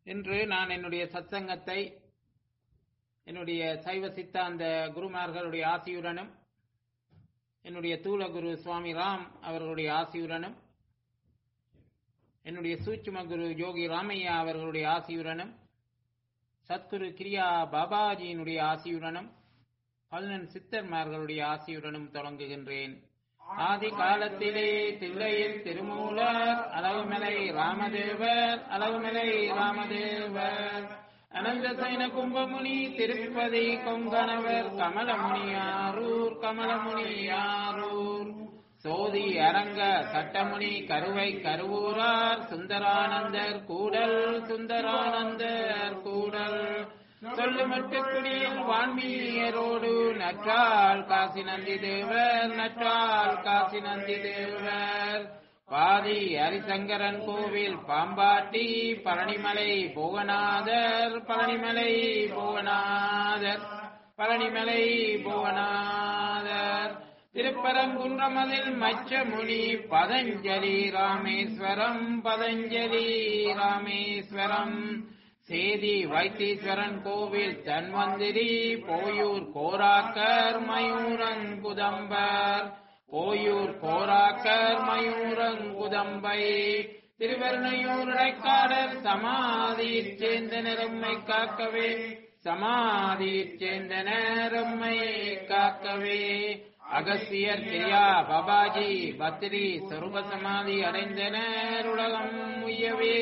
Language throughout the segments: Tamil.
இன்று நான் என்னுடைய சத்சங்கத்தை என்னுடைய சைவ சித்தாந்த குருமார்களுடைய ஆசியுடனும் என்னுடைய தூல குரு சுவாமி ராம் அவர்களுடைய ஆசியுடனும் என்னுடைய சூட்சும குரு யோகி ராமையா அவர்களுடைய ஆசியுடனும் சத்குரு கிரியா பாபாஜியினுடைய ஆசியுடனும் பல்நன் சித்தர்மார்களுடைய ஆசியுடனும் தொடங்குகின்றேன் ஆதி காலத்திலே தில்லையில் திருமூலர் அளவுமலை ராமதேவர் அளவுமலை ராமதேவர் அனந்த சைன கும்பமுனி திருப்பதி கொங்கணவர் கமலமுனியாரூர் கமலமுனியாரூர் சோதி அரங்க சட்டமுனி கருவை கருவூரார் சுந்தரானந்தர் கூடல் சுந்தரானந்தர் கூடல் சொல்லுமட்டு குடியில் வான்மீயரோடு நற்றால் காசி நந்தி தேவர் நற்றால் காசி நந்தி தேவர் பாதி ஹரிசங்கரன் கோவில் பாம்பாட்டி பழனிமலை புவனாதர் பழனிமலை புவனாதர் பழனிமலை புவனாதர் திருப்பரங்குன்றமதில் மச்சமுனி பதஞ்சலி ராமேஸ்வரம் பதஞ்சலி ராமேஸ்வரம் சேதி வைத்தீஸ்வரன் கோவில் தன்வந்திரி போயூர் கோராக்கர் மயூரங்குதம்பர் போயூர் கோராக்கர் மயூரங்குதம்பை திருவருணையூர் இடைக்காடர் சமாதியிற் சேர்ந்த நிறம்மை காக்கவே சமாதியிற் சேர்ந்த நேரம்மை காக்கவே அகஸ்தியர் கிரியா பாபாஜி பத்ரி சொருப சமாதி அடைந்தனர் உலகம் உய்யவே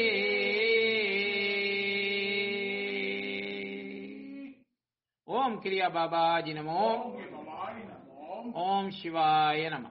ஓம் கிரியா பாபாஜி நமோ ஓம் சிவாய நம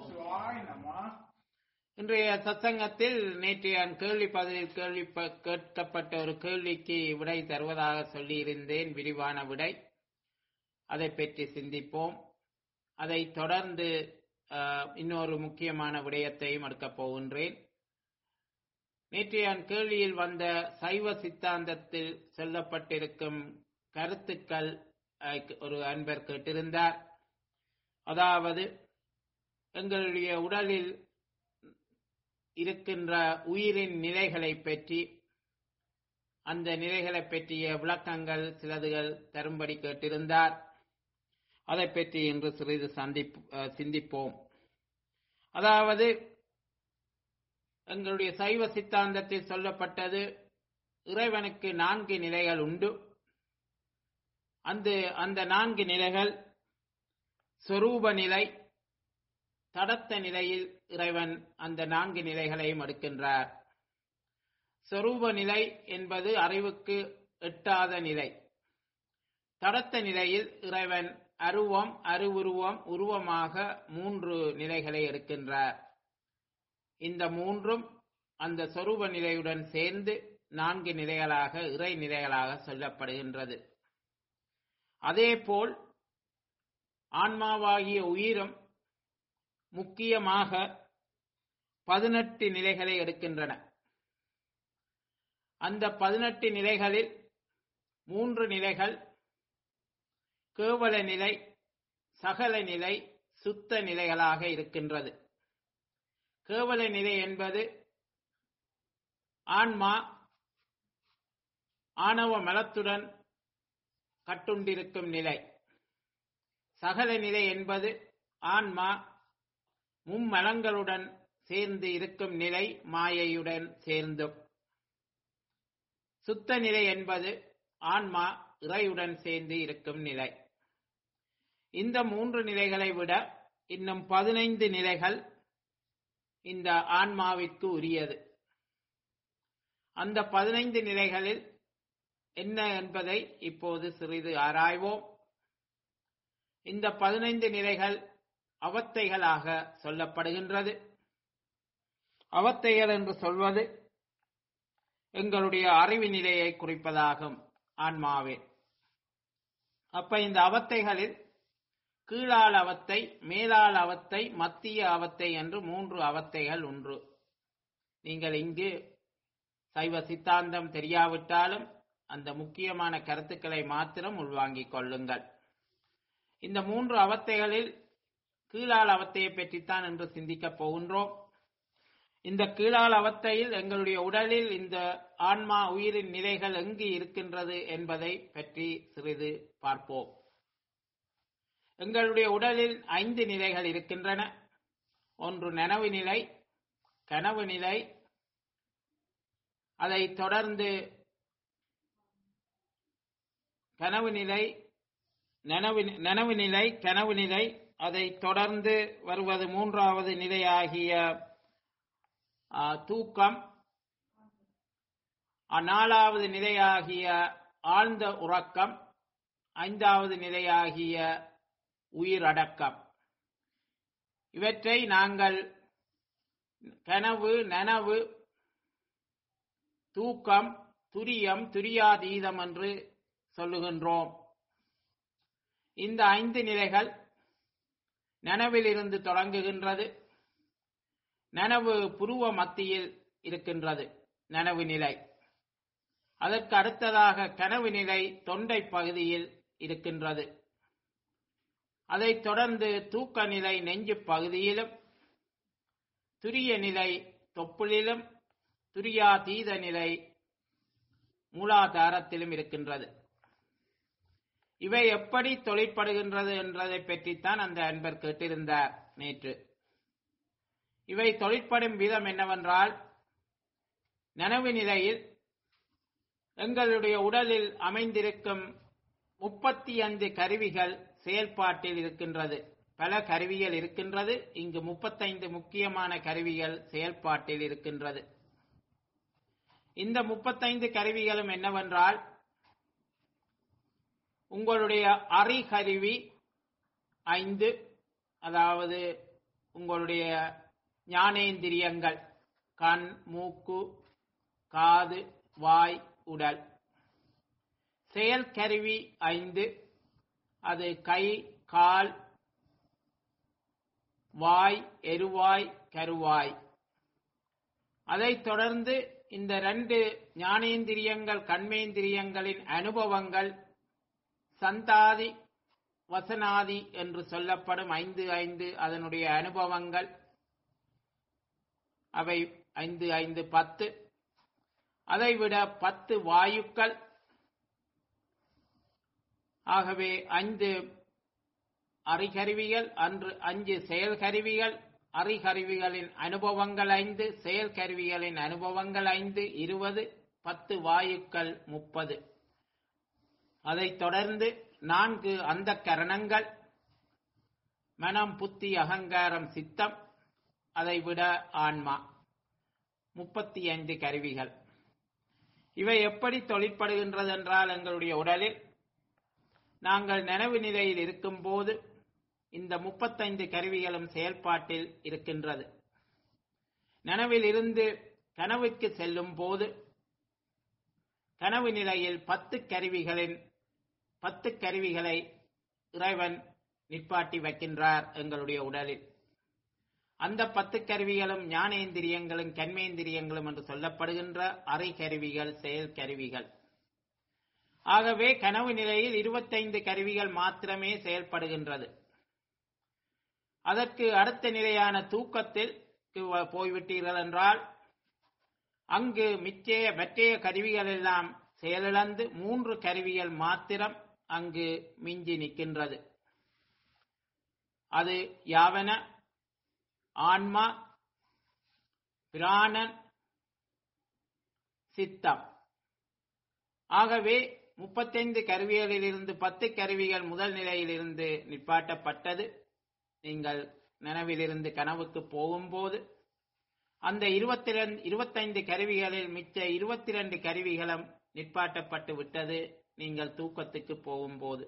இன்றைய சத்சங்கத்தில் நேற்றைய கேள்வி பதில் கேள்வி கேட்கப்பட்ட ஒரு கேள்விக்கு விடை தருவதாக சொல்லியிருந்தேன் விரிவான விடை அதை பற்றி சிந்திப்போம் அதை தொடர்ந்து இன்னொரு முக்கியமான விடயத்தையும் எடுக்கப் போகின்றேன் நேற்றைய கேள்வியில் வந்த சைவ சித்தாந்தத்தில் சொல்லப்பட்டிருக்கும் கருத்துக்கள் ஒரு அன்பர் கேட்டிருந்தார் அதாவது எங்களுடைய உடலில் இருக்கின்ற உயிரின் நிலைகளை பற்றி அந்த நிலைகளை பற்றிய விளக்கங்கள் சிலதுகள் தரும்படி கேட்டிருந்தார் அதை பற்றி இன்று சிறிது சந்திப் சிந்திப்போம் அதாவது எங்களுடைய சைவ சித்தாந்தத்தில் சொல்லப்பட்டது இறைவனுக்கு நான்கு நிலைகள் உண்டு அந்த அந்த நான்கு நிலைகள் சொரூப நிலை தடத்த நிலையில் இறைவன் அந்த நான்கு நிலைகளையும் எடுக்கின்றார் சொரூப நிலை என்பது அறிவுக்கு எட்டாத நிலை தடத்த நிலையில் இறைவன் அருவம் அருவுருவம் உருவமாக மூன்று நிலைகளை எடுக்கின்றார் இந்த மூன்றும் அந்த சொரூப நிலையுடன் சேர்ந்து நான்கு நிலைகளாக இறை நிலைகளாக சொல்லப்படுகின்றது அதேபோல் ஆன்மாவாகிய உயிரும் முக்கியமாக பதினெட்டு நிலைகளை எடுக்கின்றன அந்த பதினெட்டு நிலைகளில் மூன்று நிலைகள் கேவல நிலை சகல நிலை சுத்த நிலைகளாக இருக்கின்றது கேவல நிலை என்பது ஆன்மா ஆணவ மலத்துடன் கட்டுண்டிருக்கும் நிலை சகல நிலை என்பது ஆன்மா மும்மலங்களுடன் சேர்ந்து இருக்கும் நிலை மாயையுடன் சேர்ந்தும் சுத்த நிலை என்பது ஆன்மா இறையுடன் சேர்ந்து இருக்கும் நிலை இந்த மூன்று நிலைகளை விட இன்னும் பதினைந்து நிலைகள் இந்த ஆன்மாவிற்கு உரியது அந்த பதினைந்து நிலைகளில் என்ன என்பதை இப்போது சிறிது ஆராய்வோம் இந்த பதினைந்து நிலைகள் அவத்தைகளாக சொல்லப்படுகின்றது அவத்தைகள் என்று சொல்வது எங்களுடைய அறிவு நிலையை குறிப்பதாகும் ஆன்மாவே அப்ப இந்த அவத்தைகளில் கீழால் அவத்தை மேலால் அவத்தை மத்திய அவத்தை என்று மூன்று அவத்தைகள் ஒன்று நீங்கள் இங்கு சைவ சித்தாந்தம் தெரியாவிட்டாலும் அந்த முக்கியமான கருத்துக்களை மாத்திரம் உள்வாங்கிக் கொள்ளுங்கள் இந்த மூன்று அவத்தைகளில் கீழால் அவத்தையை பற்றித்தான் என்று சிந்திக்கப் போகின்றோம் இந்த கீழால் அவத்தையில் எங்களுடைய உடலில் இந்த ஆன்மா உயிரின் நிலைகள் எங்கு இருக்கின்றது என்பதை பற்றி சிறிது பார்ப்போம் எங்களுடைய உடலில் ஐந்து நிலைகள் இருக்கின்றன ஒன்று நனவு நிலை கனவு நிலை அதை தொடர்ந்து கனவு நிலை நனவு நனவு நிலை கனவு நிலை அதை தொடர்ந்து வருவது மூன்றாவது நிலையாகிய ஆ, தூக்கம் ஆ, நாலாவது நிலையாகிய ஆழ்ந்த உறக்கம் ஐந்தாவது நிலையாகிய உயிரடக்கம் இவற்றை நாங்கள் கனவு நனவு தூக்கம் துரியம் துரியாதீதம் என்று சொல்லுகின்றோம் இந்த ஐந்து நிலைகள் நனவிலிருந்து தொடங்குகின்றது நனவு புருவ மத்தியில் இருக்கின்றது நனவு நிலை அதற்கு அடுத்ததாக கனவு நிலை தொண்டை பகுதியில் இருக்கின்றது அதைத் தொடர்ந்து தூக்க நிலை நெஞ்சு பகுதியிலும் துரிய நிலை தொப்புளிலும் துரியாதீத நிலை மூலாதாரத்திலும் இருக்கின்றது இவை எப்படி தொழிற்படுகின்றது என்றதை பற்றித்தான் அந்த அன்பர் கேட்டிருந்தார் நேற்று இவை தொழிற்படும் விதம் என்னவென்றால் நனவு நிலையில் எங்களுடைய உடலில் அமைந்திருக்கும் முப்பத்தி ஐந்து கருவிகள் செயல்பாட்டில் இருக்கின்றது பல கருவிகள் இருக்கின்றது இங்கு முப்பத்தைந்து முக்கியமான கருவிகள் செயல்பாட்டில் இருக்கின்றது இந்த முப்பத்தைந்து கருவிகளும் என்னவென்றால் உங்களுடைய அறிகருவி ஐந்து அதாவது உங்களுடைய ஞானேந்திரியங்கள் கண் மூக்கு காது வாய் உடல் செயல்கருவி ஐந்து அது கை கால் வாய் எருவாய் கருவாய் அதைத் தொடர்ந்து இந்த ரெண்டு ஞானேந்திரியங்கள் கண்மேந்திரியங்களின் அனுபவங்கள் சந்தாதி வசனாதி என்று சொல்லப்படும் ஐந்து ஐந்து அதனுடைய அனுபவங்கள் அவை ஐந்து ஐந்து பத்து அதைவிட பத்து வாயுக்கள் ஆகவே ஐந்து அறிகருவிகள் அன்று அஞ்சு செயல்கருவிகள் அறிகருவிகளின் அனுபவங்கள் ஐந்து செயல்கருவிகளின் அனுபவங்கள் ஐந்து இருபது பத்து வாயுக்கள் முப்பது அதைத் தொடர்ந்து நான்கு அந்த கரணங்கள் மனம் புத்தி அகங்காரம் சித்தம் அதைவிட ஆன்மா முப்பத்தி ஐந்து கருவிகள் இவை எப்படி தொழிற்படுகின்றது என்றால் எங்களுடைய உடலில் நாங்கள் நனவு நிலையில் இருக்கும்போது இந்த முப்பத்தைந்து கருவிகளும் செயல்பாட்டில் இருக்கின்றது நனவில் இருந்து கனவுக்கு செல்லும் போது கனவு நிலையில் பத்து கருவிகளின் பத்து கருவிகளை இறைவன் நிற்பாட்டி வைக்கின்றார் எங்களுடைய உடலில் அந்த பத்து கருவிகளும் ஞானேந்திரியங்களும் கண்மேந்திரியங்களும் என்று சொல்லப்படுகின்ற அறை கருவிகள் செயல் கருவிகள் ஆகவே கனவு நிலையில் இருபத்தைந்து கருவிகள் மாத்திரமே செயல்படுகின்றது அதற்கு அடுத்த நிலையான தூக்கத்தில் போய்விட்டீர்கள் என்றால் அங்கு மிச்சைய மற்றைய கருவிகள் எல்லாம் செயலிழந்து மூன்று கருவிகள் மாத்திரம் அங்கு மிஞ்சி நிற்கின்றது அது யாவன ஆன்மா பிராணன் சித்தம் ஆகவே முப்பத்தைந்து கருவிகளிலிருந்து பத்து கருவிகள் முதல் நிலையிலிருந்து நிப்பாட்டப்பட்டது நீங்கள் நினைவிலிருந்து கனவுக்கு போகும்போது அந்த இருபத்தி ரெண்டு இருபத்தைந்து கருவிகளில் மிச்ச இருபத்தி ரெண்டு கருவிகளும் நிற்பாட்டப்பட்டு விட்டது நீங்கள் தூக்கத்துக்கு போகும்போது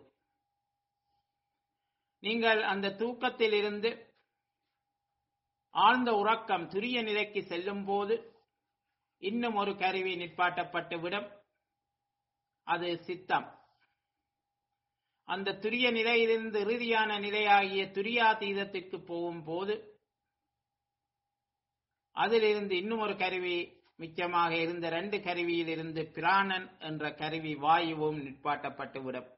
நீங்கள் அந்த தூக்கத்தில் இருந்து ஆழ்ந்த உறக்கம் துரிய நிலைக்கு செல்லும் போது இன்னும் ஒரு கருவி நிற்பாட்டப்பட்டு விடும் அது சித்தம் அந்த துரிய நிலையிலிருந்து இறுதியான நிலையாகிய துரியாதீதத்திற்கு போகும்போது அதிலிருந்து இன்னும் ஒரு கருவி மிச்சமாக இருந்த ரெண்டு கருவியில் இருந்து பிராணன் என்ற கருவி வாயுவும் நிற்பாட்டப்பட்டுவிடும்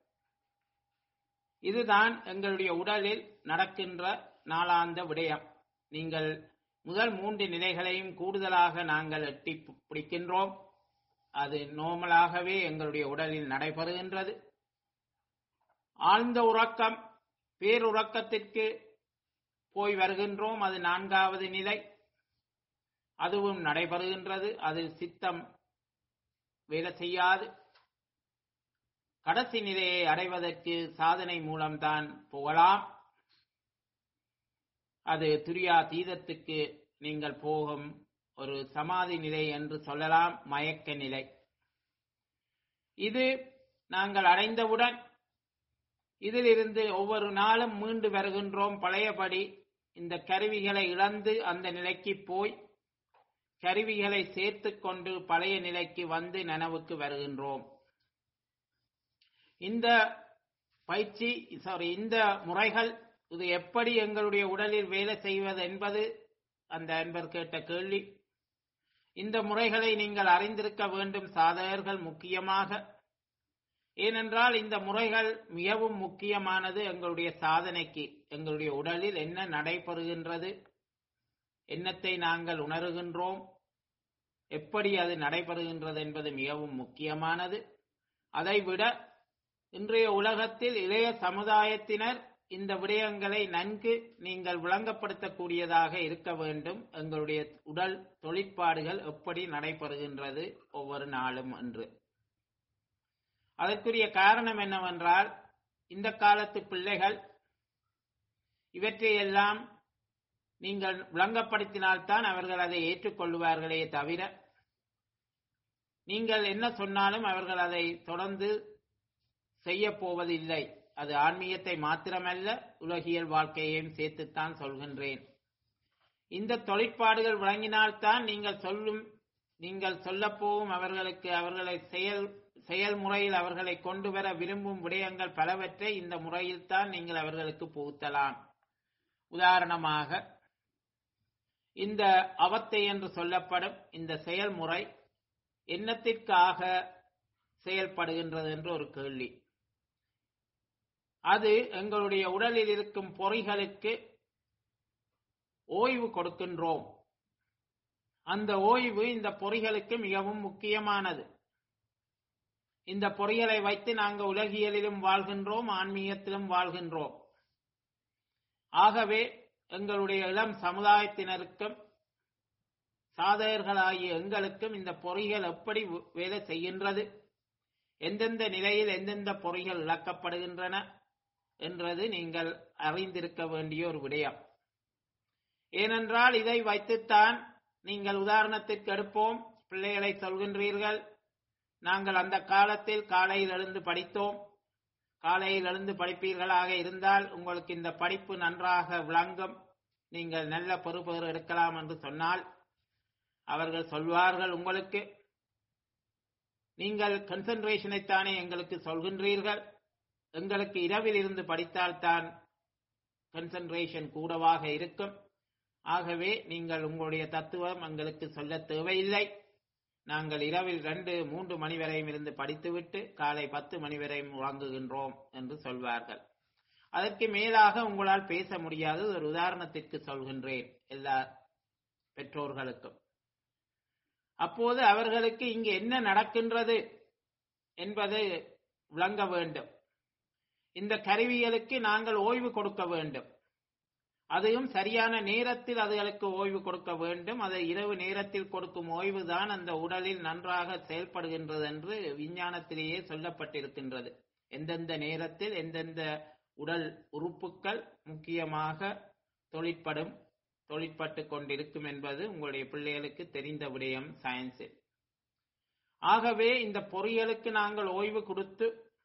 இதுதான் எங்களுடைய உடலில் நடக்கின்ற நாளாந்த விடயம் நீங்கள் முதல் மூன்று நிலைகளையும் கூடுதலாக நாங்கள் எட்டி பிடிக்கின்றோம் அது நோமலாகவே எங்களுடைய உடலில் நடைபெறுகின்றது ஆழ்ந்த உறக்கம் பேருறக்கத்திற்கு போய் வருகின்றோம் அது நான்காவது நிலை அதுவும் நடைபெறுகின்றது அதில் சித்தம் வேலை செய்யாது கடைசி நிலையை அடைவதற்கு சாதனை மூலம்தான் போகலாம் அது துரியா தீதத்துக்கு நீங்கள் போகும் ஒரு சமாதி நிலை என்று சொல்லலாம் மயக்க நிலை இது நாங்கள் அடைந்தவுடன் இதிலிருந்து ஒவ்வொரு நாளும் மீண்டு வருகின்றோம் பழையபடி இந்த கருவிகளை இழந்து அந்த நிலைக்கு போய் கருவிகளை சேர்த்து கொண்டு பழைய நிலைக்கு வந்து நனவுக்கு வருகின்றோம் இந்த பயிற்சி சாரி இந்த முறைகள் இது எப்படி எங்களுடைய உடலில் வேலை செய்வது என்பது அந்த அன்பர் கேட்ட கேள்வி இந்த முறைகளை நீங்கள் அறிந்திருக்க வேண்டும் சாதகர்கள் முக்கியமாக ஏனென்றால் இந்த முறைகள் மிகவும் முக்கியமானது எங்களுடைய சாதனைக்கு எங்களுடைய உடலில் என்ன நடைபெறுகின்றது என்னத்தை நாங்கள் உணர்கின்றோம் எப்படி அது நடைபெறுகின்றது என்பது மிகவும் முக்கியமானது அதைவிட இன்றைய உலகத்தில் இளைய சமுதாயத்தினர் இந்த விடயங்களை நன்கு நீங்கள் விளங்கப்படுத்தக்கூடியதாக இருக்க வேண்டும் எங்களுடைய உடல் தொழிற்பாடுகள் எப்படி நடைபெறுகின்றது ஒவ்வொரு நாளும் என்று அதற்குரிய காரணம் என்னவென்றால் இந்த காலத்து பிள்ளைகள் இவற்றையெல்லாம் நீங்கள் விளங்கப்படுத்தினால்தான் அவர்கள் அதை ஏற்றுக்கொள்வார்களே தவிர நீங்கள் என்ன சொன்னாலும் அவர்கள் அதை தொடர்ந்து செய்ய போவதில்லை அது ஆன்மீகத்தை மாத்திரமல்ல உலகியல் வாழ்க்கையையும் சேர்த்துத்தான் சொல்கின்றேன் இந்த தொழிற்பாடுகள் வழங்கினால்தான் நீங்கள் சொல்லும் நீங்கள் சொல்லப்போவும் அவர்களுக்கு அவர்களை செயல் செயல்முறையில் அவர்களை கொண்டு வர விரும்பும் விடயங்கள் பலவற்றை இந்த முறையில்தான் நீங்கள் அவர்களுக்கு புகுத்தலாம் உதாரணமாக இந்த அவத்தை என்று சொல்லப்படும் இந்த செயல்முறை என்னத்திற்காக செயல்படுகின்றது என்று ஒரு கேள்வி அது எங்களுடைய உடலில் இருக்கும் பொறிகளுக்கு ஓய்வு கொடுக்கின்றோம் அந்த ஓய்வு இந்த பொறிகளுக்கு மிகவும் முக்கியமானது இந்த பொறிகளை வைத்து நாங்கள் உலகியலிலும் வாழ்கின்றோம் ஆன்மீகத்திலும் வாழ்கின்றோம் ஆகவே எங்களுடைய இளம் சமுதாயத்தினருக்கும் சாதகர்களாகிய எங்களுக்கும் இந்த பொறிகள் எப்படி வேலை செய்கின்றது எந்தெந்த நிலையில் எந்தெந்த பொறிகள் இழக்கப்படுகின்றன என்றது நீங்கள் அறிந்திருக்க வேண்டிய ஒரு விடயம் ஏனென்றால் இதை வைத்துத்தான் நீங்கள் உதாரணத்திற்கு எடுப்போம் பிள்ளைகளை சொல்கின்றீர்கள் நாங்கள் அந்த காலத்தில் காலையில் எழுந்து படித்தோம் காலையில் எழுந்து படிப்பீர்களாக இருந்தால் உங்களுக்கு இந்த படிப்பு நன்றாக விளங்கும் நீங்கள் நல்ல பொறுப்பேறு எடுக்கலாம் என்று சொன்னால் அவர்கள் சொல்வார்கள் உங்களுக்கு நீங்கள் கன்சன்ட்ரேஷனைத்தானே எங்களுக்கு சொல்கின்றீர்கள் எங்களுக்கு இரவில் இருந்து படித்தால்தான் கன்சன்ட்ரேஷன் கூடவாக இருக்கும் ஆகவே நீங்கள் உங்களுடைய தத்துவம் எங்களுக்கு சொல்ல தேவையில்லை நாங்கள் இரவில் ரெண்டு மூன்று மணி வரையும் இருந்து படித்துவிட்டு காலை பத்து மணி வரையும் உறங்குகின்றோம் என்று சொல்வார்கள் அதற்கு மேலாக உங்களால் பேச முடியாது ஒரு உதாரணத்திற்கு சொல்கின்றேன் எல்லா பெற்றோர்களுக்கும் அப்போது அவர்களுக்கு இங்கு என்ன நடக்கின்றது என்பது விளங்க வேண்டும் இந்த கருவிகளுக்கு நாங்கள் ஓய்வு கொடுக்க வேண்டும் அதுவும் சரியான நேரத்தில் அதுகளுக்கு ஓய்வு கொடுக்க வேண்டும் அதை இரவு நேரத்தில் கொடுக்கும் ஓய்வு தான் அந்த உடலில் நன்றாக செயல்படுகின்றது என்று விஞ்ஞானத்திலேயே சொல்லப்பட்டிருக்கின்றது எந்தெந்த நேரத்தில் எந்தெந்த உடல் உறுப்புகள் முக்கியமாக தொழிற்படும் தொழிற்பட்டு கொண்டிருக்கும் என்பது உங்களுடைய பிள்ளைகளுக்கு தெரிந்த விடயம் சயின்ஸில் ஆகவே இந்த பொறிகளுக்கு நாங்கள் ஓய்வு கொடுத்து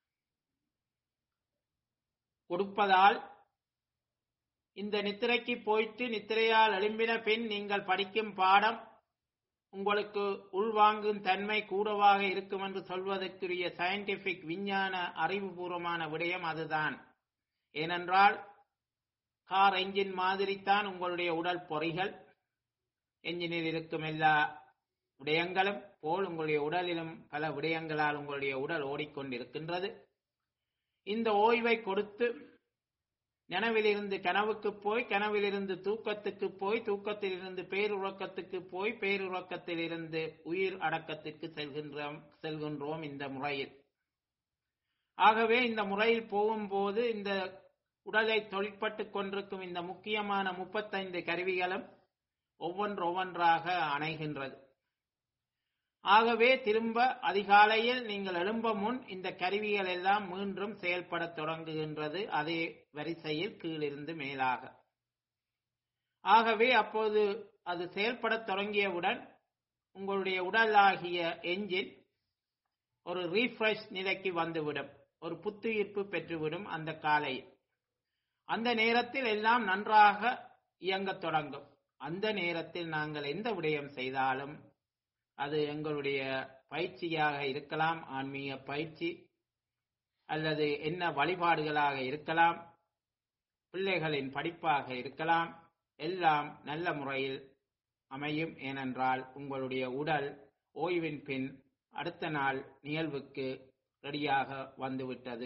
கொடுப்பதால் இந்த நித்திரைக்கு போயிட்டு நித்திரையால் எழும்பின பின் நீங்கள் படிக்கும் பாடம் உங்களுக்கு உள்வாங்கும் தன்மை கூடவாக இருக்கும் என்று சொல்வதற்குரிய சயின்டிபிக் விஞ்ஞான அறிவுபூர்வமான விடயம் அதுதான் ஏனென்றால் கார் என்ஜின் மாதிரித்தான் உங்களுடைய உடல் பொறிகள் என்ஜினில் இருக்கும் எல்லா விடயங்களும் போல் உங்களுடைய உடலிலும் பல விடயங்களால் உங்களுடைய உடல் ஓடிக்கொண்டிருக்கின்றது இந்த ஓய்வை கொடுத்து நனவிலிருந்து கனவுக்கு போய் கனவிலிருந்து தூக்கத்துக்கு போய் தூக்கத்திலிருந்து பேருறக்கத்துக்கு போய் பேருறக்கத்திலிருந்து உயிர் அடக்கத்திற்கு செல்கின்றோம் செல்கின்றோம் இந்த முறையில் ஆகவே இந்த முறையில் போகும்போது இந்த உடலை தொழிற்பட்டு கொண்டிருக்கும் இந்த முக்கியமான முப்பத்தைந்து கருவிகளும் ஒவ்வொன்று ஒவ்வொன்றாக அணைகின்றது ஆகவே திரும்ப அதிகாலையில் நீங்கள் எழும்ப முன் இந்த கருவிகள் எல்லாம் மீண்டும் செயல்படத் தொடங்குகின்றது அதே வரிசையில் கீழிருந்து மேலாக ஆகவே அப்போது அது செயல்படத் தொடங்கியவுடன் உங்களுடைய உடலாகிய எஞ்சின் ஒரு ரீஃப்ரெஷ் நிலைக்கு வந்துவிடும் ஒரு புத்துயிர்ப்பு பெற்றுவிடும் அந்த காலையில் அந்த நேரத்தில் எல்லாம் நன்றாக இயங்கத் தொடங்கும் அந்த நேரத்தில் நாங்கள் எந்த விடயம் செய்தாலும் அது எங்களுடைய பயிற்சியாக இருக்கலாம் ஆன்மீக பயிற்சி அல்லது என்ன வழிபாடுகளாக இருக்கலாம் பிள்ளைகளின் படிப்பாக இருக்கலாம் எல்லாம் நல்ல முறையில் அமையும் ஏனென்றால் உங்களுடைய உடல் ஓய்வின் பின் அடுத்த நாள் நிகழ்வுக்கு ரெடியாக வந்துவிட்டது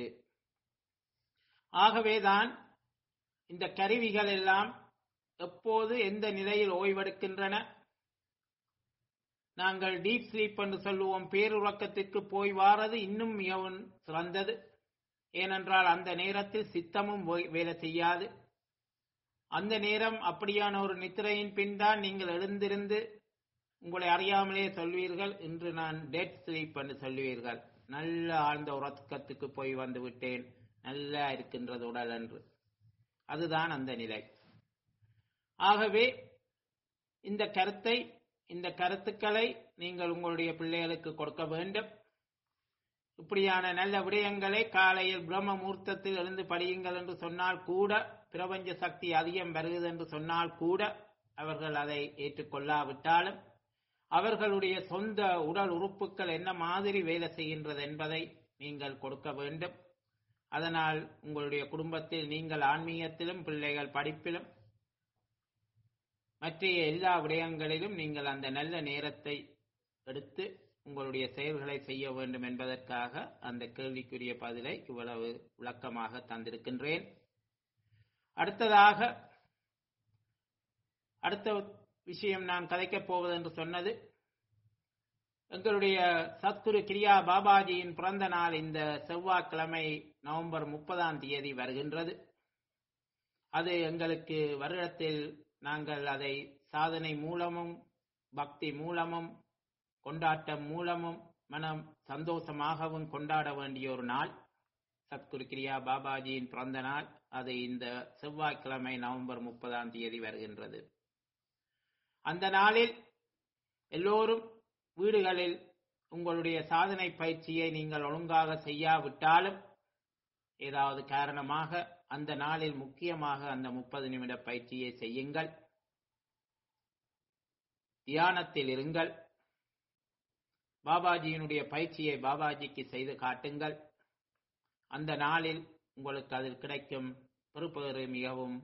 ஆகவேதான் இந்த கருவிகள் எல்லாம் எப்போது எந்த நிலையில் ஓய்வெடுக்கின்றன நாங்கள் டீப் ஸ்லீப் என்று சொல்லுவோம் பேருறக்கத்திற்கு போய் வாரது இன்னும் மிகவும் சிறந்தது ஏனென்றால் அந்த நேரத்தில் சித்தமும் வேலை செய்யாது அந்த நேரம் அப்படியான ஒரு நித்திரையின் பின் தான் நீங்கள் எழுந்திருந்து உங்களை அறியாமலே சொல்வீர்கள் இன்று நான் டெட் ஸ்லீப் என்று சொல்லுவீர்கள் நல்ல ஆழ்ந்த உறக்கத்துக்கு போய் வந்து விட்டேன் நல்லா இருக்கின்றது உடல் என்று அதுதான் அந்த நிலை ஆகவே இந்த கருத்தை இந்த கருத்துக்களை நீங்கள் உங்களுடைய பிள்ளைகளுக்கு கொடுக்க வேண்டும் இப்படியான நல்ல விடயங்களை காலையில் பிரம்ம முகூர்த்தத்தில் எழுந்து படியுங்கள் என்று சொன்னால் கூட பிரபஞ்ச சக்தி அதிகம் வருகிறது என்று சொன்னால் கூட அவர்கள் அதை ஏற்றுக்கொள்ளாவிட்டாலும் அவர்களுடைய சொந்த உடல் உறுப்புகள் என்ன மாதிரி வேலை செய்கின்றது என்பதை நீங்கள் கொடுக்க வேண்டும் அதனால் உங்களுடைய குடும்பத்தில் நீங்கள் ஆன்மீகத்திலும் பிள்ளைகள் படிப்பிலும் மற்ற எல்லா விடயங்களிலும் நீங்கள் அந்த நல்ல நேரத்தை எடுத்து உங்களுடைய செயல்களை செய்ய வேண்டும் என்பதற்காக அந்த கேள்விக்குரிய பதிலை இவ்வளவு விளக்கமாக தந்திருக்கின்றேன் அடுத்ததாக அடுத்த விஷயம் நான் கதைக்கப் போவது என்று சொன்னது எங்களுடைய சத்குரு கிரியா பாபாஜியின் பிறந்த நாள் இந்த செவ்வாய்க்கிழமை நவம்பர் முப்பதாம் தேதி வருகின்றது அது எங்களுக்கு வருடத்தில் நாங்கள் அதை சாதனை மூலமும் பக்தி மூலமும் கொண்டாட்டம் மூலமும் மனம் சந்தோஷமாகவும் கொண்டாட வேண்டிய ஒரு நாள் சத்குரு கிரியா பாபாஜியின் பிறந்த நாள் அது இந்த செவ்வாய்க்கிழமை நவம்பர் முப்பதாம் தேதி வருகின்றது அந்த நாளில் எல்லோரும் வீடுகளில் உங்களுடைய சாதனை பயிற்சியை நீங்கள் ஒழுங்காக செய்யாவிட்டாலும் ஏதாவது காரணமாக அந்த நாளில் முக்கியமாக அந்த முப்பது நிமிட பயிற்சியை செய்யுங்கள் தியானத்தில் இருங்கள் பாபாஜியினுடைய பயிற்சியை பாபாஜிக்கு செய்து காட்டுங்கள் அந்த நாளில் உங்களுக்கு அதில் கிடைக்கும் பெறுபேறு மிகவும்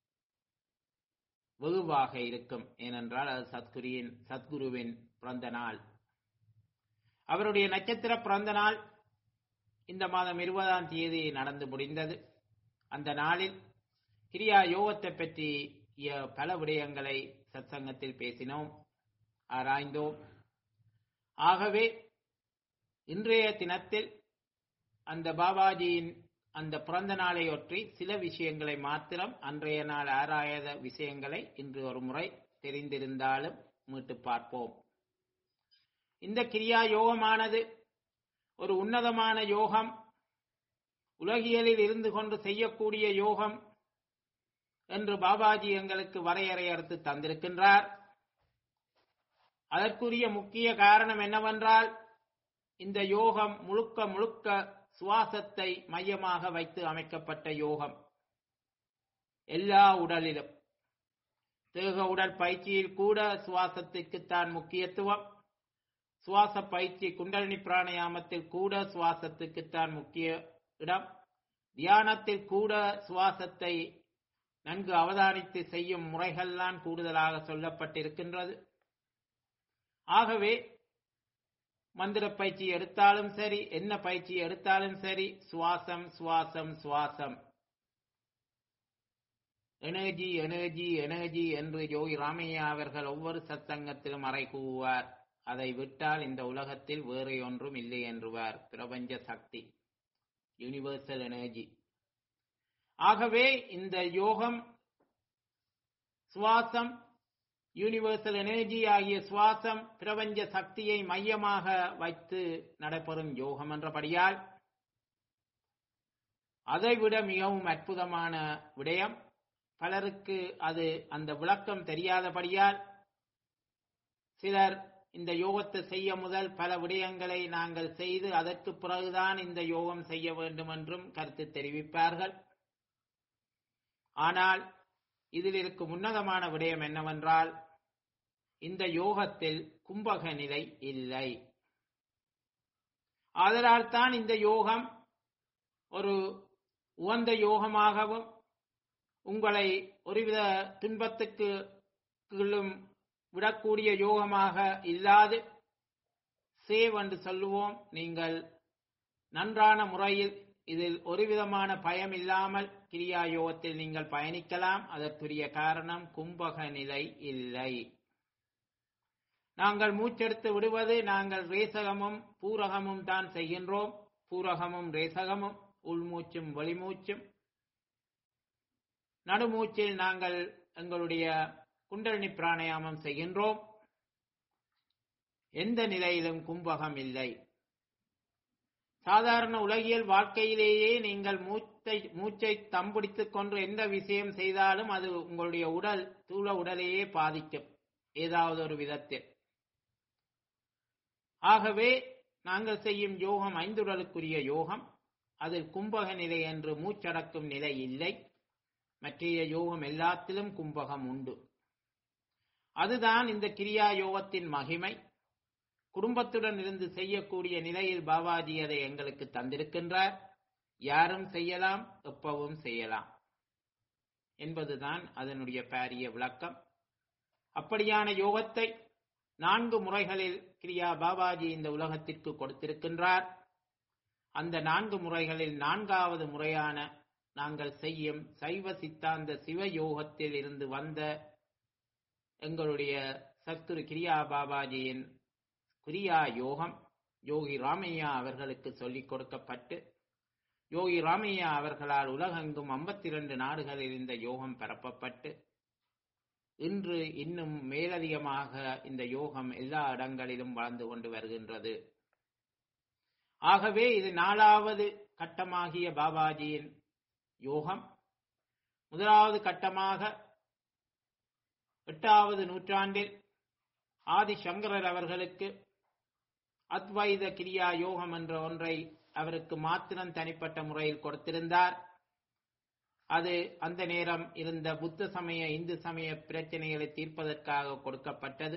வெகுவாக இருக்கும் ஏனென்றால் அது சத்குருவின் சத்குருவின் பிறந்த நாள் அவருடைய நட்சத்திர பிறந்த நாள் இந்த மாதம் இருபதாம் தேதி நடந்து முடிந்தது அந்த நாளில் கிரியா யோகத்தை பற்றி பல விடயங்களை சத்சங்கத்தில் பேசினோம் ஆராய்ந்தோம் ஆகவே இன்றைய தினத்தில் அந்த பாபாஜியின் அந்த பிறந்த நாளையொற்றி சில விஷயங்களை மாத்திரம் அன்றைய நாள் ஆராயாத விஷயங்களை இன்று ஒரு முறை தெரிந்திருந்தாலும் மீட்டு பார்ப்போம் இந்த கிரியா யோகமானது ஒரு உன்னதமான யோகம் உலகியலில் இருந்து கொண்டு செய்யக்கூடிய யோகம் என்று பாபாஜி எங்களுக்கு வரையறையறுத்து தந்திருக்கின்றார் அதற்குரிய முக்கிய காரணம் என்னவென்றால் இந்த யோகம் முழுக்க முழுக்க சுவாசத்தை மையமாக வைத்து அமைக்கப்பட்ட யோகம் எல்லா உடலிலும் தேக உடல் பயிற்சியில் கூட சுவாசத்திற்குத்தான் முக்கியத்துவம் சுவாச பயிற்சி குண்டலினி பிராணயாமத்தில் கூட சுவாசத்துக்குத்தான் முக்கிய இடம் தியானத்தில் கூட சுவாசத்தை நன்கு அவதானித்து செய்யும் முறைகள்தான் கூடுதலாக சொல்லப்பட்டிருக்கின்றது ஆகவே மந்திர பயிற்சி எடுத்தாலும் சரி என்ன பயிற்சி எடுத்தாலும் சரி சுவாசம் சுவாசம் சுவாசம் எனர்ஜி எனர்ஜி எனர்ஜி என்று யோகி ராமையா அவர்கள் ஒவ்வொரு சத்தங்கத்திலும் அறை கூவுவார் அதை விட்டால் இந்த உலகத்தில் வேறு ஒன்றும் இல்லை என்றுவார் பிரபஞ்ச சக்தி யூனிவர்சல் எனர்ஜி ஆகவே இந்த யோகம் சுவாசம் யூனிவர்சல் எனர்ஜி ஆகிய சுவாசம் பிரபஞ்ச சக்தியை மையமாக வைத்து நடைபெறும் யோகம் என்றபடியால் அதைவிட மிகவும் அற்புதமான விடயம் பலருக்கு அது அந்த விளக்கம் தெரியாதபடியால் சிலர் இந்த யோகத்தை செய்ய முதல் பல விடயங்களை நாங்கள் செய்து அதற்கு பிறகுதான் இந்த யோகம் செய்ய வேண்டும் என்றும் கருத்து தெரிவிப்பார்கள் ஆனால் இதில் இருக்கும் உன்னதமான விடயம் என்னவென்றால் இந்த யோகத்தில் கும்பக நிலை இல்லை ஆதலால் தான் இந்த யோகம் ஒரு உகந்த யோகமாகவும் உங்களை ஒருவித துன்பத்துக்கு கீழும் விடக்கூடிய யோகமாக இல்லாது சேவ் என்று சொல்லுவோம் நீங்கள் நன்றான முறையில் இதில் ஒருவிதமான பயம் இல்லாமல் கிரியா யோகத்தில் நீங்கள் பயணிக்கலாம் அதற்குரிய காரணம் கும்பக நிலை இல்லை நாங்கள் மூச்செடுத்து விடுவது நாங்கள் ரேசகமும் பூரகமும் தான் செய்கின்றோம் பூரகமும் ரேசகமும் உள்மூச்சும் வெளிமூச்சும் நடுமூச்சில் நாங்கள் எங்களுடைய குண்டலினி பிராணாயாமம் செய்கின்றோம் எந்த நிலையிலும் கும்பகம் இல்லை சாதாரண உலகியல் வாழ்க்கையிலேயே நீங்கள் மூச்சை மூச்சை தம்பிடித்துக் கொண்டு எந்த விஷயம் செய்தாலும் அது உங்களுடைய உடல் தூள உடலையே பாதிக்கும் ஏதாவது ஒரு விதத்தில் ஆகவே நாங்கள் செய்யும் யோகம் ஐந்துடலுக்குரிய யோகம் அதில் கும்பக நிலை என்று மூச்சடக்கும் நிலை இல்லை மற்றைய யோகம் எல்லாத்திலும் கும்பகம் உண்டு அதுதான் இந்த கிரியா யோகத்தின் மகிமை குடும்பத்துடன் இருந்து செய்யக்கூடிய நிலையில் பாபாஜி அதை எங்களுக்கு தந்திருக்கின்றார் யாரும் செய்யலாம் எப்பவும் செய்யலாம் என்பதுதான் அதனுடைய பாரிய விளக்கம் அப்படியான யோகத்தை நான்கு முறைகளில் கிரியா பாபாஜி இந்த உலகத்திற்கு கொடுத்திருக்கின்றார் அந்த நான்கு முறைகளில் நான்காவது முறையான நாங்கள் செய்யும் சைவ சித்தாந்த சிவ யோகத்தில் இருந்து வந்த எங்களுடைய சத்துரு கிரியா பாபாஜியின் கிரியா யோகம் யோகி ராமையா அவர்களுக்கு சொல்லிக் கொடுக்கப்பட்டு யோகி ராமையா அவர்களால் உலகெங்கும் ஐம்பத்தி இரண்டு நாடுகளில் இந்த யோகம் பரப்பப்பட்டு இன்று இன்னும் மேலதிகமாக இந்த யோகம் எல்லா இடங்களிலும் வளர்ந்து கொண்டு வருகின்றது ஆகவே இது நாலாவது கட்டமாகிய பாபாஜியின் யோகம் முதலாவது கட்டமாக எட்டாவது நூற்றாண்டில் ஆதி சங்கரர் அவர்களுக்கு அத்வைத கிரியா யோகம் என்ற ஒன்றை அவருக்கு மாத்திரம் தனிப்பட்ட முறையில் கொடுத்திருந்தார் அது அந்த நேரம் இருந்த புத்த சமய இந்து சமய பிரச்சனைகளை தீர்ப்பதற்காக கொடுக்கப்பட்டது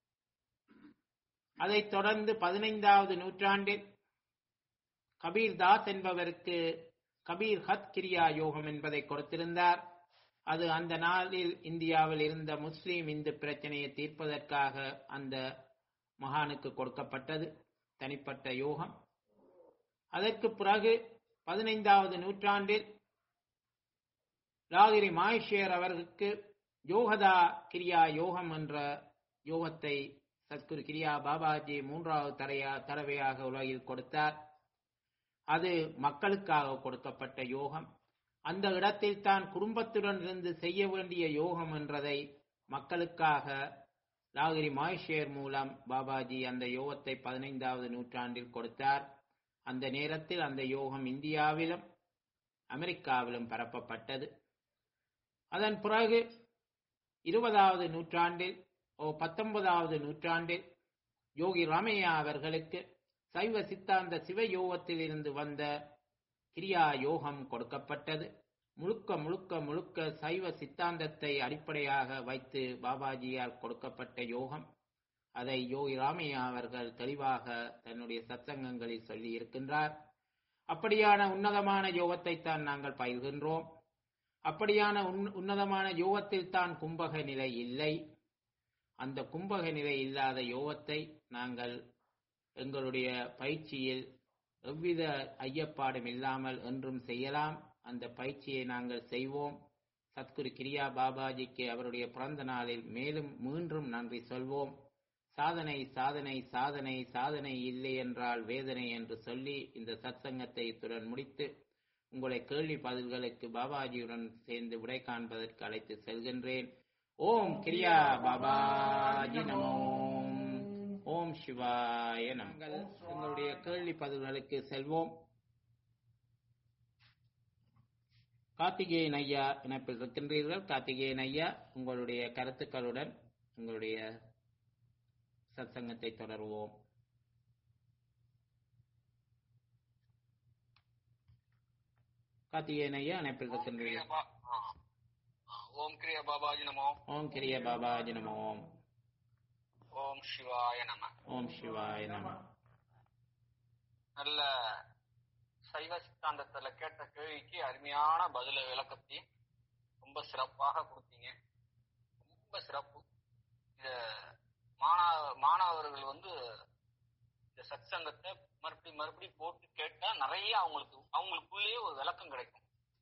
அதைத் தொடர்ந்து பதினைந்தாவது நூற்றாண்டில் கபீர் தாஸ் என்பவருக்கு கபீர் ஹத் கிரியா யோகம் என்பதை கொடுத்திருந்தார் அது அந்த நாளில் இந்தியாவில் இருந்த முஸ்லீம் இந்து பிரச்சனையை தீர்ப்பதற்காக அந்த மகானுக்கு கொடுக்கப்பட்டது தனிப்பட்ட யோகம் அதற்கு பிறகு பதினைந்தாவது நூற்றாண்டில் லாகிரி மாயிஷேர் அவர்களுக்கு யோகதா கிரியா யோகம் என்ற யோகத்தை சத்குரு கிரியா பாபாஜி மூன்றாவது தரையா தடவையாக உலகில் கொடுத்தார் அது மக்களுக்காக கொடுக்கப்பட்ட யோகம் அந்த இடத்தில் தான் குடும்பத்துடன் இருந்து செய்ய வேண்டிய யோகம் என்றதை மக்களுக்காக லாகிரி மாயிஷேர் மூலம் பாபாஜி அந்த யோகத்தை பதினைந்தாவது நூற்றாண்டில் கொடுத்தார் அந்த நேரத்தில் அந்த யோகம் இந்தியாவிலும் அமெரிக்காவிலும் பரப்பப்பட்டது அதன் பிறகு இருபதாவது நூற்றாண்டில் ஓ பத்தொன்பதாவது நூற்றாண்டில் யோகி ராமையா அவர்களுக்கு சைவ சித்தாந்த சிவ யோகத்தில் இருந்து வந்த கிரியா யோகம் கொடுக்கப்பட்டது முழுக்க முழுக்க முழுக்க சைவ சித்தாந்தத்தை அடிப்படையாக வைத்து பாபாஜியால் கொடுக்கப்பட்ட யோகம் அதை யோகி ராமையா அவர்கள் தெளிவாக தன்னுடைய சத்சங்கங்களில் சொல்லி இருக்கின்றார் அப்படியான உன்னதமான யோகத்தை தான் நாங்கள் பயில்கின்றோம் அப்படியான உன்னதமான யோகத்தில் தான் கும்பக நிலை இல்லை அந்த கும்பக நிலை இல்லாத யோகத்தை நாங்கள் எங்களுடைய பயிற்சியில் எவ்வித ஐயப்பாடும் இல்லாமல் என்றும் செய்யலாம் அந்த பயிற்சியை நாங்கள் செய்வோம் சத்குரு கிரியா பாபாஜிக்கு அவருடைய பிறந்த நாளில் மேலும் மீண்டும் நன்றி சொல்வோம் சாதனை சாதனை சாதனை சாதனை இல்லை என்றால் வேதனை என்று சொல்லி இந்த சத்சங்கத்தை இத்துடன் முடித்து உங்களை கேள்வி பதில்களுக்கு பாபாஜியுடன் சேர்ந்து விடை காண்பதற்கு அழைத்து செல்கின்றேன் ஓம் கிரியா பாபாஜி நமோ ஓம் சிவாய நாங்கள் உங்களுடைய கேள்வி பதில்களுக்கு செல்வோம் கார்த்திகேயன் ஐயா இணைப்பில் இருக்கின்றீர்கள் கார்த்திகேயன் ஐயா உங்களுடைய கருத்துக்களுடன் உங்களுடைய சத்சங்கத்தை தொடருவோம் கார்த்திகேயன் ஐயா இணைப்பில் ஓம் கிரிய இருக்கின்றீர்கள் பா- ஆ. ஓம் கிரிய பாபாஜி நமோ ஓம் கிரிய பாபாஜி நம ஓம் ஓம் சிவாய நம ஓம் சிவாய நம நல்ல சைவ சித்தாந்தத்துல கேட்ட கேள்விக்கு அருமையான பதில விளக்கத்தையும் ரொம்ப சிறப்பாக கொடுத்தீங்க ரொம்ப சிறப்பு இத மாணவ மாணவர்கள் வந்து இந்த சத்சங்கத்தை மறுபடி மறுபடி போட்டு கேட்டா நிறைய அவங்களுக்கு அவங்களுக்குள்ளேயே ஒரு விளக்கம் கிடைக்கும்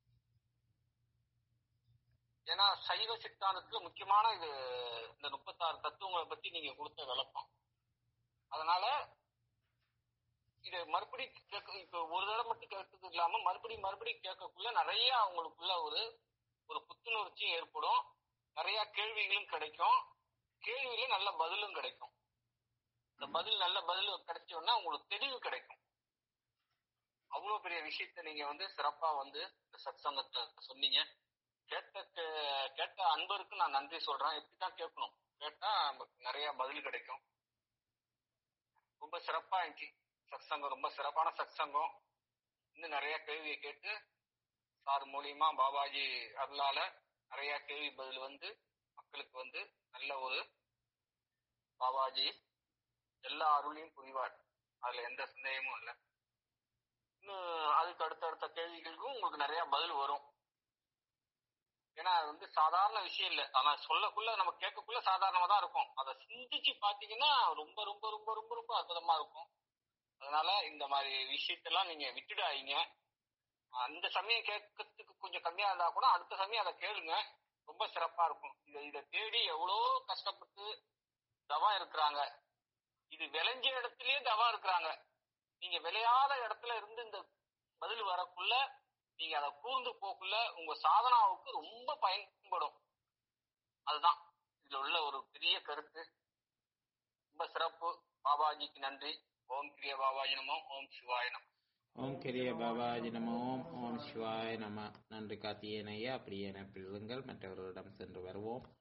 ஏன்னா சைவ சித்தாந்தத்துல முக்கியமான இது இந்த முப்பத்தாறு தத்துவங்களை பத்தி நீங்க கொடுத்த விளக்கம் அதனால இதை மறுபடி கேட்க இப்ப ஒரு தடவை மட்டும் கேட்டது இல்லாம மறுபடி மறுபடி கேட்கக்குள்ள நிறைய அவங்களுக்குள்ள ஒரு ஒரு புத்துணர்ச்சியும் ஏற்படும் நிறைய கேள்விகளும் கிடைக்கும் கேள்வியில நல்ல பதிலும் கிடைக்கும் இந்த பதில் நல்ல பதில் கிடைச்சோன்னா உங்களுக்கு தெளிவு கிடைக்கும் அவ்வளவு பெரிய விஷயத்த நீங்க வந்து சிறப்பா வந்து இந்த சத்சங்கத்தை சொன்னீங்க கேட்ட கே- கேட்ட அன்பருக்கு நான் நன்றி சொல்றேன் இப்படிதான் கேட்கணும் கேட்டா நமக்கு நிறைய பதில் கிடைக்கும் ரொம்ப சிறப்பா இருந்துச்சு சத்சங்கம் ரொம்ப சிறப்பான சத்சங்கம் இன்னும் நிறைய கேள்வியை கேட்டு சார் மூலியமா பாபாஜி அருளால நிறைய கேள்வி பதில் வந்து மக்களுக்கு வந்து நல்ல ஒரு பாபாஜி எல்லா அருளையும் புரிவார் அதுல எந்த சந்தேகமும் இல்லை இன்னும் அதுக்கு அடுத்தடுத்த கேள்விகளுக்கும் உங்களுக்கு நிறைய பதில் வரும் ஏன்னா அது வந்து சாதாரண விஷயம் இல்லை ஆனா சொல்லக்குள்ள நம்ம கேட்கக்குள்ள சாதாரணமா தான் இருக்கும் அதை சிந்திச்சு பாத்தீங்கன்னா ரொம்ப ரொம்ப ரொம்ப ரொம்ப ரொம்ப அற்புதமா இருக்கும் அதனால இந்த மாதிரி விஷயத்தெல்லாம் நீங்க விட்டுடாதீங்க அந்த சமயம் கேட்கறதுக்கு கொஞ்சம் கம்மியா இருந்தா கூட அடுத்த சமயம் அதை கேளுங்க ரொம்ப சிறப்பா இருக்கும் இதை இதை தேடி எவ்வளோ கஷ்டப்பட்டு தவம் இருக்கிறாங்க இது விளைஞ்ச இடத்துலயே தவம் இருக்கிறாங்க நீங்க விளையாத இடத்துல இருந்து இந்த பதில் வரக்குள்ள நீங்க அதை கூர்ந்து போக்குள்ள உங்க சாதனாவுக்கு ரொம்ப பயன்படும் அதுதான் இதுல உள்ள ஒரு பெரிய கருத்து ரொம்ப சிறப்பு பாபாஜிக்கு நன்றி ஓம் கிரிய பாபாஜி நமோ ஓம் சிவாய நமோ ஓம் கிரிய பாபாஜி நம ஓம் ஓம் சிவாய நம நன்றி கார்த்திகேயன் ஐயா அப்படியே இணைப்பில் இருங்கள் மற்றவர்களிடம் சென்று வருவோம்